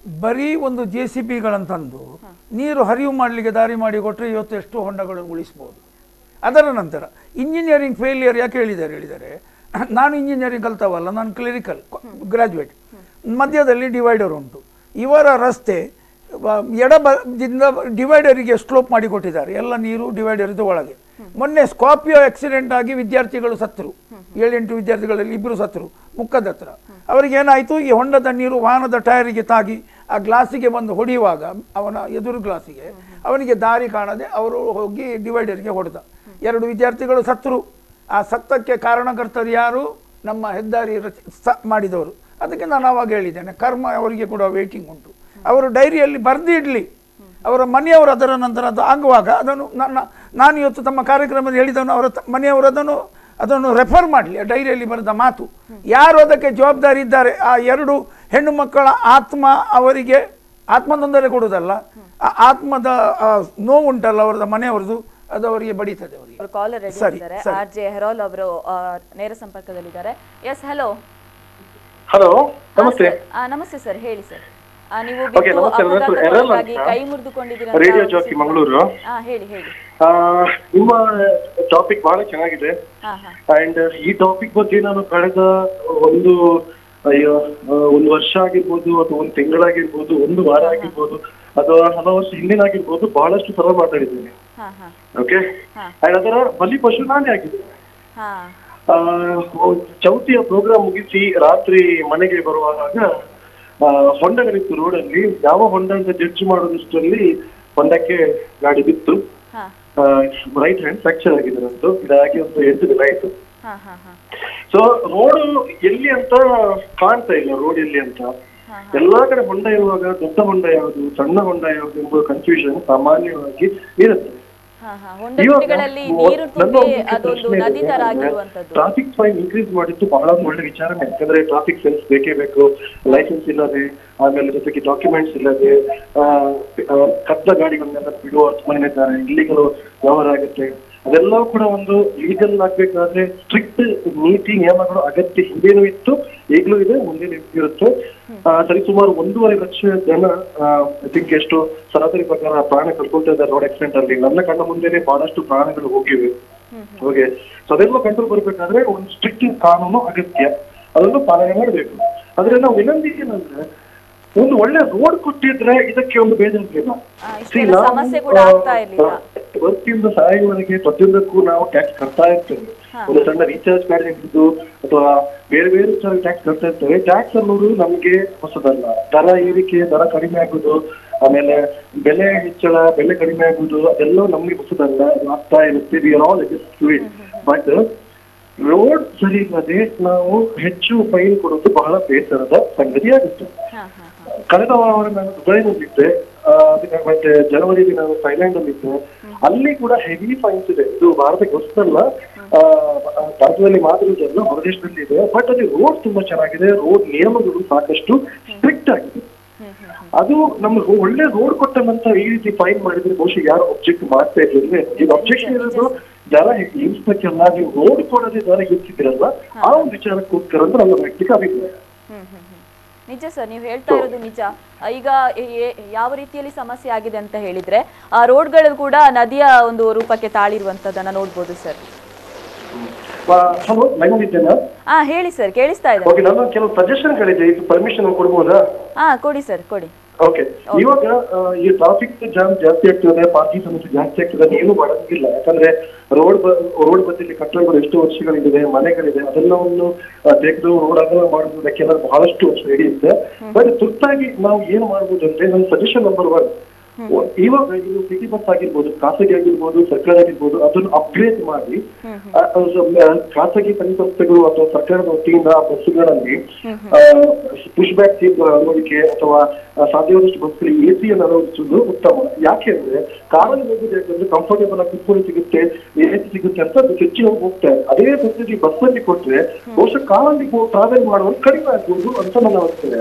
ಬರೀ ಒಂದು J C ಬಿಗಳನ್ನು ತಂದು ನೀರು ಹರಿವು ಮಾಡಲಿಕ್ಕೆ ದಾರಿ ಮಾಡಿ ಕೊಟ್ಟರೆ ಇವತ್ತು ಎಷ್ಟು ಹೊಂಡಗಳನ್ನು ಉಳಿಸ್ಬೋದು ಅದರ ನಂತರ ಇಂಜಿನಿಯರಿಂಗ್ ಫೇಲಿಯರ್ ಯಾಕೆ ಹೇಳಿದ್ದಾರೆ ಹೇಳಿದ್ದಾರೆ ನಾನು ಇಂಜಿನಿಯರಿಂಗ್ ಕಲ್ತವಲ್ಲ ನಾನು ಕ್ಲಿನಿಕಲ್ ಗ್ರಾಜ್ಯುಯೇಟ್ ಮಧ್ಯದಲ್ಲಿ ಡಿವೈಡರ್ ಉಂಟು ಇವರ ರಸ್ತೆ ವ- ಎಡಬದಿಂದ ಡಿವೈಡರಿಗೆ ಸ್ಲೋಪ್ ಮಾಡಿ ಕೊಟ್ಟಿದ್ದಾರೆ ಎಲ್ಲ ನೀರು ಡಿವೈಡರ್ದು ಒಳಗೆ ಮೊನ್ನೆ ಸ್ಕಾರ್ಪಿಯೋ ಆಕ್ಸಿಡೆಂಟ್ ಆಗಿ ವಿದ್ಯಾರ್ಥಿಗಳು ಸತ್ತರು ಏಳೆಂಟು ವಿದ್ಯಾರ್ಥಿಗಳಲ್ಲಿ ಇಬ್ಬರು ಸತ್ತರು ಮುಖದ ಹತ್ರ ಅವರಿಗೆ ಏನಾಯಿತು ಈ ಹೊಂಡದ ನೀರು ವಾಹನದ ಟೈರಿಗೆ ತಾಗಿ ಆ ಗ್ಲಾಸಿಗೆ ಬಂದು ಹೊಡೆಯುವಾಗ ಅವನ ಎದುರು ಗ್ಲಾಸಿಗೆ ಅವನಿಗೆ ದಾರಿ ಕಾಣದೆ ಅವರು ಹೋಗಿ ಡಿವೈಡರ್ಗೆ ಹೊಡೆದ ಎರಡು ವಿದ್ಯಾರ್ಥಿಗಳು ಸತ್ತರು ಆ ಸತ್ತಕ್ಕೆ ಕಾರಣಕರ್ತರು ಯಾರು ನಮ್ಮ ಹೆದ್ದಾರಿ ರಚ ಸ- ಮಾಡಿದವರು ಅದಕ್ಕೆ ನಾನು ಅವಾಗ ಹೇಳಿದ್ದೇನೆ ಕರ್ಮ ಅವರಿಗೆ ಕೂಡ ವೇಟಿಂಗ್ ಉಂಟು ಅವರು ಡೈರಿಯಲ್ಲಿ ಬರೆದಿಡಲಿ ಅವರ ಮನೆಯವರು ಅದರ ನಂತರ ಅದು ಆಗುವಾಗ ಅದನ್ನು ನನ್ನ ನಾನು ಇವತ್ತು ತಮ್ಮ ಕಾರ್ಯಕ್ರಮದಲ್ಲಿ ಹೇಳಿದನು ಅವರ ತ- ಮನೆಯವರು ಅದನ್ನು ಅದನ್ನು ರೆಫರ್ ಮಾಡಲಿ ಡೈರಿಯಲ್ಲಿ ಬರೆದ ಮಾತು ಯಾರು ಅದಕ್ಕೆ ಜವಾಬ್ದಾರಿ ಇದ್ದಾರೆ ಆ ಎರಡು ಹೆಣ್ಣು ಮಕ್ಕಳ ಆತ್ಮ ಅವರಿಗೆ ಆತ್ಮ ತೊಂದರೆ ಕೊಡುವುದಲ್ಲ ಆ ಆತ್ಮದ ಆ ನೋವುಂಟಲ್ಲ ಅವರದ ಮನೆಯವರದು ಅದು ಅವರಿಗೆ ಬಡೀತದೆ ಅವರಿಗೆ ಅವರು ಕಾಲರ್ ರೆಡಿ ಸರಿ, ಇದ್ದಾರೆ ಸರಿ. ಆರ್ ಜೆ ಹೆರೋಲ್ ಅವರು ಆ, ನೇರ ಸಂಪರ್ಕದಲ್ಲಿದ್ದಾರೆ ಎಸ್ ಹಲೋ ಹಲೋ ನಮಸ್ತೆ ನಮಸ್ತೆ ಸರ್ ಹೇಳಿ ಸರ್ ನೀವು Okay, ಬಿದ್ದು ನಮಸ್ತೆ, ನನ್ನ ಹೆಸರು ಎರಲ್ ಅಪಘಾತಕ್ಕೊಳಗಾಗಿ ಅಂತ. ಕೈ ಮುರಿದುಕೊಂಡಿದ್ದೀರಾ ರೇಡಿಯೋ ಜಾಕಿ ಮಂಗಳೂರು ಹಾ ಹೇಳಿ ಹೇಳಿ ಆ, ನಿಮ್ಮ ಟಾಪಿಕ್ ಬಹಳ ಚೆನ್ನಾಗಿದೆ ಹಾ ಹಾ ಅಂಡ್ ಈ ಟಾಪಿಕ್ ಬಗ್ಗೆ ನಾನು ಕಳೆದ ಒಂದು ಅಯ್ಯೋ ಆ, ಒಂದು ವರ್ಷ ಆಗಿರ್ಬೋದು ಅಥವಾ ಒಂದು ತಿಂಗಳಾಗಿರ್ಬೋದು ಒಂದು ವಾರ ಆಗಿರ್ಬೋದು ಅಥವಾ ಹಲವು ವರ್ಷ ಹಿಂದಿನಾಗಿರ್ಬೋದು ಬಹಳಷ್ಟು ಸಲ ಮಾತಾಡಿದ್ದೇನೆ ಹಾ ಹಾ ಓಕೆ ಹಾ. ಅಂಡ್ ಅದರ ಬಲಿಪಶು ನಾನೇ ಆಗಿದ್ದೇನೆ ಹಾ ಆ, ಚೌತಿಯ ಪ್ರೋಗ್ರಾಮ್ ಮುಗಿಸಿ ರಾತ್ರಿ ಮನೆಗೆ ಬರುವಾಗ ಆ, ಹೊಂಡಗಳಿತ್ತು ರೋಡಲ್ಲಿ ಯಾವ ಹೊಂಡ ಅಂತ ಜಡ್ಜ್ ಮಾಡೋದಷ್ಟರಲ್ಲಿ ಹೊಂಡಕ್ಕೆ ಗಾಡಿ ಬಿತ್ತು ಹಾ ರೈಟ್ ಹ್ಯಾಂಡ್ ಫ್ರಾಕ್ಚರ್ ಆಗಿದೆ ನಂದು ಇದಾಗಿ ಒಂದು ಎಂಟು ದಿನ ಆಯ್ತು ಹಾ ಹಾ ಹಾ ಸೊ ರೋಡ್ ಎಲ್ಲಿ ಅಂತ ಕಾಣ್ತಾ ಇಲ್ಲ ರೋಡ್ ಎಲ್ಲಿ ಅಂತ ಹಾ, ಎಲ್ಲಾ ಕಡೆ ಹೊಂಡ ಇರುವಾಗ ದೊಡ್ಡ ಹೊಂಡ ಯಾವುದು ಸಣ್ಣ ಹೊಂಡ ಯಾವುದು ಎಂಬ ಕನ್ಫ್ಯೂಷನ್ ಸಾಮಾನ್ಯವಾಗಿ ಇರುತ್ತೆ ಹಾ ಹಾ ಹೊಂಡ ತುದಿಗಳಲ್ಲಿ ನೀರು ತುಂಬಿ ಅದೊಂದು ನದಿ ತರ ಆಗಿರುವಂತದ್ದು ಟ್ರಾಫಿಕ್ ಫೈನ್ ಇನ್ಕ್ರೀಸ್ ಮಾಡಿದ್ದು ಬಹಳ ಒಂದು ಒಳ್ಳೆ ವಿಚಾರನೇ ಯಾಕಂದ್ರೆ ಟ್ರಾಫಿಕ್ ಸೆನ್ಸ್ ಬೇಕೇ ಬೇಕು ಲೈಸೆನ್ಸ್ ಇಲ್ಲದೆ ಆಮೇಲೆ ಜೊತೆಗೆ ಡಾಕ್ಯುಮೆಂಟ್ಸ್ ಇಲ್ಲದೆ ಆ, ಆ, ಕದ್ದ ಗಾಡಿಗಳನ್ನೆಲ್ಲ ಬಿಡುವ ಸುಮ್ಮನೆ ಇದ್ದಾರೆ ಇಲ್ಲಿಗಳು ವ್ಯವಹಾರ ಆಗುತ್ತೆ ಅದೆಲ್ಲವೂ ಕೂಡ ಒಂದು ಲೀಗಲ್ ಆಗ್ಬೇಕಾದ್ರೆ ಸ್ಟ್ರಿಕ್ಟ್ ನೀತಿ ನಿಯಮಗಳು ಅಗತ್ಯ ಹಿಂದೇನೂ ಇತ್ತು ಈಗಲೂ ಇದೆ ಮುಂದೆ ಇರುತ್ತೆ ಆ, ಸರಿಸುಮಾರು ಒಂದೂವರೆ ಲಕ್ಷ ಜನ ಐ ಥಿಂಕ್ ಎಷ್ಟು ಸರಾಸರಿ ಪ್ರಕಾರ ಪ್ರಾಣ ಕಳ್ಕೊಳ್ತಾ ಇದ್ದಾರೆ ರೋಡ್ ಆಕ್ಸಿಡೆಂಟ್ ಅಲ್ಲಿ ನನ್ನ ಕಣ್ಣ ಮುಂದೆನೆ ಬಹಳಷ್ಟು ಪ್ರಾಣಗಳು ಹೋಗಿವೆ ಓಕೆ ಸೊ ಅದೆಲ್ಲ ಕಂಟ್ರೋಲ್ ಬರ್ಬೇಕಾದ್ರೆ ಒಂದು ಸ್ಟ್ರಿಕ್ಟ್ ಕಾನೂನು ಅಗತ್ಯ ಅದನ್ನು ಪಾಲನೆ ಮಾಡಬೇಕು ಆದ್ರೆ ನಾವು ವಿನಂತಿ ಏನಂದ್ರೆ ಒಂದು ಒಳ್ಳೆ ರೋಡ್ ಕೊಟ್ಟಿದ್ರೆ ಇದಕ್ಕೆ ಒಂದು ಬೇಜಾರಿಲ್ಲ ಆ, ಇಷ್ಟೆಲ್ಲ ಸಮಸ್ಯೆ ಕೂಡ ಆಗ್ತಾ ಇರ್ಲಿಲ್ಲ ವೃತ್ತಿಯಿಂದ ಸಾಯುವವರೆಗೆ ಪ್ರತಿಯೊಂದಕ್ಕೂ ನಾವು ಟ್ಯಾಕ್ಸ್ ಕಟ್ತಾ ಇರ್ತೇವೆ ಒಂದು ಸಣ್ಣ ರೀಚಾರ್ಜ್ ಕಾರ್ಡ್ ಹಿಡಿದು ಅಥವಾ ಬೇರೆ ಬೇರೆ ಟ್ಯಾಕ್ಸ್ ಕಟ್ತಾ ಇರ್ತೇವೆ ಟ್ಯಾಕ್ಸ್ ಅನ್ನೋದು ನಮ್ಗೆ ಹೊಸದಲ್ಲ ದರ ಏರಿಕೆ ದರ ಕಡಿಮೆ ಆಗುದು ಆಮೇಲೆ ಬೆಲೆ ಹೆಚ್ಚಳ ಬೆಲೆ ಕಡಿಮೆ ಆಗುದು ಅದೆಲ್ಲ ನಮ್ಗೆ ಹೊಸದಲ್ಲ ಅದು ಆಗ್ತಾ ಇರುತ್ತೆ we are all but road ಸರಿ ಇಲ್ಲದೆ ನಾವು ಹೆಚ್ಚು ಫೈನ್ ಕೊಡೋದು ಬಹಳ ಬೇಸರದ ಸಂಗತಿ ಆಗುತ್ತೆ ಹಾ ಹಾ ಹಾ ಕಳೆದ ವಾರ ನಾನು ದುಬೈನಲ್ಲಿದ್ದೆ ಆ, ಅದಕ್ಕೆ ಮತ್ತೆ ಜನವರಿಯಲ್ಲಿ ನಾನು ಥೈಲ್ಯಾಂಡ್ ಅಲ್ಲಿ ಇದ್ದೆ ಅಲ್ಲಿ ಕೂಡ ಹೆವಿ ಫೈನ್ಸ್ ಇದೆ ಇದು ಭಾರತಕ್ಕೆ ಹೊಸದಲ್ಲ ಆ, ಭಾರತದಲ್ಲಿ ಮಾತ್ರ ಇದೆಲ್ಲ ಹೊರದೇಶದಲ್ಲಿ ಇದೆ ಬಟ್ ಅದು ರೋಡ್ ತುಂಬಾ ಚೆನ್ನಾಗಿದೆ ರೋಡ್ ನಿಯಮಗಳು ಸಾಕಷ್ಟು ಸ್ಟ್ರಿಕ್ಟ್ ಆಗಿದೆ ಅದು ನಮ್ಗೆ ಒಳ್ಳೆ ರೋಡ್ ಕೊಟ್ಟ ನಂತರ ಈ ರೀತಿ ಫೈನ್ ಮಾಡಿದ್ರೆ ಬಹುಶಃ ಯಾರು ಒಬ್ಜೆಕ್ಟ್ ಮಾಡ್ತಾ ಇರ್ಲಿಲ್ಲ ಈಗ ಒಬ್ಜೆಕ್ಷನ್ ಇರೋದು ದರ ಹೆಚ್ಚಿಸಬೇಕಲ್ಲ ನೀವು ರೋಡ್ ಕೊಡದೆ ದರ ಹೆಚ್ಚಿದ್ರಲ್ಲ ಆ ಒಂದು ವಿಚಾರಕ್ಕೋಸ್ಕರ ಅಂತ ನನ್ನ ವೈಯಕ್ತಿಕ ಅಭಿಪ್ರಾಯ ಹ್ಮ್ ಹ್ಮ್ ಹ್ಮ್. ನಿಜ ಸರ್ ನೀವು ಹೇಳ್ತಾ ಇರೋದು ನಿಜ ಆ, ಈಗ ಎ- ಎ- ಯಾವ ರೀತಿಯಲ್ಲಿ ಸಮಸ್ಯೆ ಆಗಿದೆ ಅಂತ ಹೇಳಿದ್ರೆ ಆ ರೋಡ್ಗಳು ಕೂಡ ನದಿಯ ಒಂದು ರೂಪಕ್ಕೆ ತಾಳಿರುವಂತದನ್ನ ನೋಡ್ಬೋದು ಸರ್ ಹಲೋ ಲೈನ್ ಇದ್ದೇನಾ ಹಾ ಹೇಳಿ ಸರ್ ಕೇಳಿಸ್ತಾ ಇದೆ ಓಕೆ ನನ್ನ ಕೆಲವು ಸಜೆಷನ್ಗಳಿದೆ ಇದು ಪರ್ಮಿಷನ್ ಕೊಡ್ಬೋದಾ ಹಾ ಕೊಡಿ ಸರ್ ಕೊಡಿ ಓಕೆ ಇವಾಗ ಆ, ಈ ಟ್ರಾಫಿಕ್ ಜಾಮ್ ಜಾಸ್ತಿ ಆಗ್ತದೆ ಪಾರ್ಕಿಂಗ್ ಸಮಸ್ಯೆ ಜಾಸ್ತಿ ಆಗ್ತದೆ ಏನು ಮಾಡೋದಿಲ್ಲ ಯಾಕಂದ್ರೆ ರೋಡ್ ರೋಡ್ ಬದಿಯಲ್ಲಿ ಕಟ್ಟಡಗಳು ಎಷ್ಟು ವರ್ಷಗಳಿದೆ ಮನೆಗಳಿದೆ ಅದೆಲ್ಲವನ್ನು ಆ, ತೆಗೆದು ರೋಡ್ ಅಗಲ ಮಾಡುವುದಕ್ಕೆಲ್ಲ ಬಹಳಷ್ಟು ವರ್ಷ ಹಿಡಿಯುತ್ತೆ ಬಟ್ ತುರ್ತಾಗಿ ನಾವು ಏನು ಮಾಡ್ಬೋದು ಅಂದ್ರೆ ನನ್ನ ಸಜೆಷನ್ ನಂಬರ್ ಒನ್ ಇವಾಗ ಇದು ಸಿಟಿ ಬಸ್ ಆಗಿರ್ಬೋದು ಖಾಸಗಿ ಆಗಿರ್ಬೋದು ಸರ್ಕಾರ ಆಗಿರ್ಬೋದು ಅದನ್ನು ಅಪ್ಗ್ರೇಡ್ ಮಾಡಿ ಆ, ಆ, ಖಾಸಗಿ ಸಂಸ್ಥೆಗಳು ಅಥವಾ ಸರ್ಕಾರದ ವತಿಯಿಂದ ಆ ಬಸ್ಸುಗಳಲ್ಲಿ ಪುಷ್ ಬ್ಯಾಕ್ ಸೀಟ್ ಅಳವಡಿಕೆ ಅಥವಾ ಆ, ಸಾಧ್ಯವಾದಷ್ಟು ಬಸ್ಗಳಿಗೆ ಎ ಸಿ ಅನ್ನು ಅಳವಡಿಸುವುದು ಉತ್ತಮ ಯಾಕೆ ಅಂದ್ರೆ ಕಾರಲ್ಲಿ ಹೋಗುದು ಯಾಕಂದ್ರೆ ಕಂಫರ್ಟೇಬಲ್ ಆಗಿ ಕುತ್ಕೊಂಡು ಸಿಗುತ್ತೆ ಎ ಸಿ ಸಿಗುತ್ತೆ ಅಂತ ಅದು ಹೆಚ್ಚಿನ ಹೋಗ್ತಾರೆ ಅದೇ ಬಸ್ಸಿಗೆ ಬಸ್ಸಲ್ಲಿ ಕೊಟ್ರೆ ಬಹುಶಃ ಕಾರಲ್ಲಿ ಟ್ರಾವೆಲ್ ಮಾಡುವಾಗ ಕಡಿಮೆ ಆಗ್ಬೋದು ಅಂತ ನನ್ನ ಅನಿಸ್ತದೆ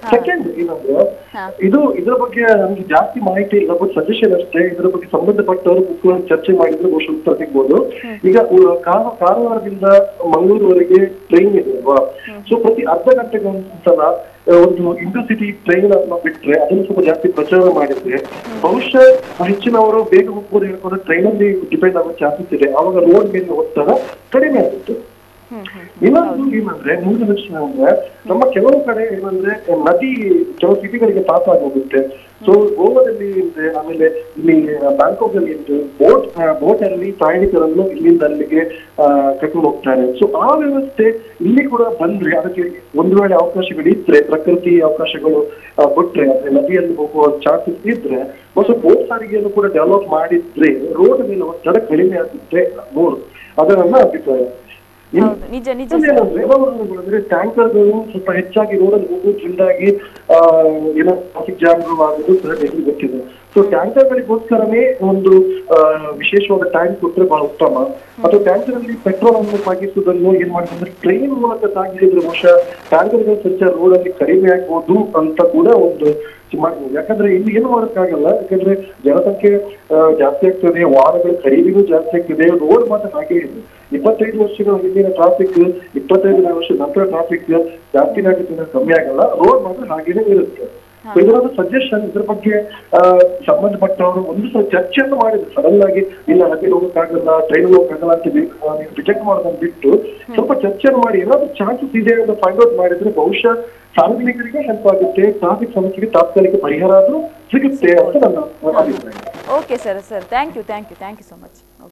ಸೆಕೆಂಡ್ ಏನಂದ್ರೆ ಹಾ. ಇದು ಇದ್ರ ಬಗ್ಗೆ ನಮ್ಗೆ ಜಾಸ್ತಿ ಮಾಹಿತಿ ಇಲ್ಲ ಬಟ್ ಸಜೆಷನ್ ಅಷ್ಟೇ ಇದ್ರ ಬಗ್ಗೆ ಸಂಬಂಧಪಟ್ಟವರು ಕುತ್ಕೊಂಡು ಚರ್ಚೆ ಮಾಡಿದ್ರೆ ಬಹುಶಃ ಉತ್ತರ ಸಿಗ್ಬೋದು ಈಗ ಉ- ಕಾರ- ಕಾರವಾರದಿಂದ ಮಂಗಳೂರುವರೆಗೆ ಟ್ರೈನ್ ಇದೆ ಅಲ್ವಾ ಸೊ ಪ್ರತಿ ಅರ್ಧ ಗಂಟೆಗೆ ಒಂದ್ಸಲ ಆ, ಒಂದು ಇಂಟರ್ಸಿಟಿ ಟ್ರೈನ್ ಅನ್ನ ಬಿಟ್ರೆ ಅದನ್ನು ಸ್ವಲ್ಪ ಜಾಸ್ತಿ ಪ್ರಚಾರ ಮಾಡಿದ್ರೆ ಬಹುಶಃ ಹೆಚ್ಚಿನವರು ಬೇಗ ಹೋಗ್ಬೋದು ಹೇಳ್ಕೊಂಡು ಟ್ರೈನ್ ಅಲ್ಲಿ ಡಿಪೆಂಡ್ ಆಗೋ ಚಾನ್ಸಸ್ ಇದೆ ಅವಾಗ ರೋಡ್ ಮೇಲೆ ಒತ್ತಡ ಕಡಿಮೆ ಆಗುತ್ತೆ ಹ್ಮ್ ಹ್ಮ್ ಇನ್ನೊಂದು ಏನಂದ್ರೆ ಮೂರನೇ ವಿಷಯ ಅಂದ್ರೆ ನಮ್ಮ ಕೆಲವು ಕಡೆ ಏನಂದ್ರೆ ನದಿ ಕೆಲವು ಸಿಟಿಗಳಿಗೆ ಪಾಸ್ ಆಗಿ ಹೋಗುತ್ತೆ ಸೊ ಗೋವಾದಲ್ಲಿ ಇದೆ ಆಮೇಲೆ ಇಲ್ಲಿ ಬ್ಯಾಂಕಾಕ್ ಅಲ್ಲಿ ಇದೆ ಬೋಟ್ ಬೋಟ್ ಅಲ್ಲಿ ಪ್ರಯಾಣಿಕರನ್ನು ಇಲ್ಲಿಂದ ಅಲ್ಲಿಗೆ ಆ, ಕರ್ಕೊಂಡು ಹೋಗ್ತಾರೆ ಸೊ ಆ ವ್ಯವಸ್ಥೆ ಇಲ್ಲಿ ಕೂಡ ಬಂದ್ರೆ ಅದಕ್ಕೆ ಒಂದು ವೇಳೆ ಅವಕಾಶಗಳು ಇದ್ರೆ ಪ್ರಕೃತಿ ಅವಕಾಶಗಳು ಆ, ಕೊಟ್ರೆ ಅಂದ್ರೆ ನದಿಯಲ್ಲಿ ಹೋಗುವ ಚಾನ್ಸಸ್ ಇದ್ರೆ ಹೊಸ ಬೋಟ್ ಸಾರಿಗೆಯನ್ನು ಕೂಡ ಡೆವಲಪ್ ಮಾಡಿದ್ರೆ ರೋಡ್ ಮೇಲೆ ಒತ್ತಡ ಕಡಿಮೆ ಆಗುತ್ತೆ ಮೂರು ಅದು ನನ್ನ ಅಭಿಪ್ರಾಯ ಇನ್ನು- ಹೌದು ನಿಜ ನಿಜ ಇನ್ನೊಂದೇನಂದ್ರೆ ಅಂದ್ರೆ ಟ್ಯಾಂಕರ್ಗಳು ಸ್ವಲ್ಪ ಹೆಚ್ಚಾಗಿ ರೋಡಲ್ಲಿ ಹೋಗೋದ್ರಿಂದಾಗಿ ಆ, ಏನೋ ಟ್ರಾಫಿಕ್ ಜಾಮ್ಗಳು ಆಗೋದು ಸಹ ಎಲ್ರಿಗೂ ಗೊತ್ತಿದೆ ಸೊ ಟ್ಯಾಂಕರ್ಗಳಿಗೋಸ್ಕರನೇ ಒಂದು ಆ, ವಿಶೇಷವಾದ ಟ್ಯಾಂಕ್ ಕೊಟ್ಟರೆ ಬಹಳ ಉತ್ತಮ ಅಥವಾ ಟ್ಯಾಂಕರ್ ಅಲ್ಲಿ ಪೆಟ್ರೋಲ್ ಅನ್ನು ಸಾಗಿಸುವುದನ್ನು ಏನ್ ಮಾಡ್ತಾರೆ ಟ್ರೈನ್ ಮೂಲಕ ಸಾಗಿಸಿದ್ರೆ ಬಹುಶಃ ಟ್ಯಾಂಕರ್ಗಳ ಸಂಚಾರ ರೋಡ್ ಅಲ್ಲಿ ಕಡಿಮೆ ಆಗ್ಬೋದು ಅಂತ ಕೂಡ ಒಂದು ಮಾಡ್ಬೋದು ಯಾಕಂದ್ರೆ ಇಲ್ಲಿ ಏನು ಮಾಡೋಕ್ಕಾಗಲ್ಲ ಯಾಕಂದ್ರೆ ಜನಸಂಖ್ಯೆ ಆ, ಜಾಸ್ತಿ ಆಗ್ತದೆ ವಾಹನಗಳ ಖರೀದಿನೂ ಜಾಸ್ತಿ ಆಗ್ತದೆ ರೋಡ್ ಮಾತ್ರ ಹಾಗೆ ಇದೆ ಇಪ್ಪತ್ತೈದು ವರ್ಷಗಳ ಹಿಂದಿನ ಟ್ರಾಫಿಕ್ ಇಪ್ಪತ್ತೈದು ವರ್ಷ ನಂತರ ಟ್ರಾಫಿಕ್ ಜಾಸ್ತಿನೇ ಆಗುತ್ತೆ ಅಂದ್ರೆ ಕಮ್ಮಿ ಆಗಲ್ಲ ರೋಡ್ ಮಾತ್ರ ಹಾಗೇನೆ ಇರುತ್ತೆ So ಇದರೊಂದು ಸಜೆಷನ್ ಇದ್ರ ಬಗ್ಗೆ ಆ, ಸಂಬಂಧಪಟ್ಟವರು ಒಂದು ಸಲ ಚರ್ಚೆಯನ್ನು ಮಾಡಿದ್ರು ಸಡನ್ ಆಗಿ ಇಲ್ಲ ನದಿ ಹೋಗಕ್ಕಾಗಲ್ಲ ಟ್ರೈನ್ ಹೋಗಕ್ಕಾಗಲ್ಲ ಅಂತ ರಿಜೆಕ್ಟ್ ಮಾಡೋದನ್ನ ಬಿಟ್ಟು ಸ್ವಲ್ಪ ಚರ್ಚೆಯನ್ನು ಮಾಡಿ ಏನಾದ್ರು ಚಾನ್ಸಸ್ ಇದೆ ಅಂತ ಫೈಂಡ್ ಔಟ್ ಮಾಡಿದ್ರೆ ಬಹುಶಃ ಸಾರ್ವಜನಿಕರಿಗೆ ಹೆಲ್ಪ್ ಆಗುತ್ತೆ ಟ್ರಾಫಿಕ್ ಸಮಸ್ಯೆಗೆ ತಾತ್ಕಾಲಿಕ ಪರಿಹಾರ ಆದ್ರೂ ಸಿಗುತ್ತೆ ಅಂತ ನನ್ನ ಅಭಿಪ್ರಾಯ okay sir sir thank you thank you thank you so much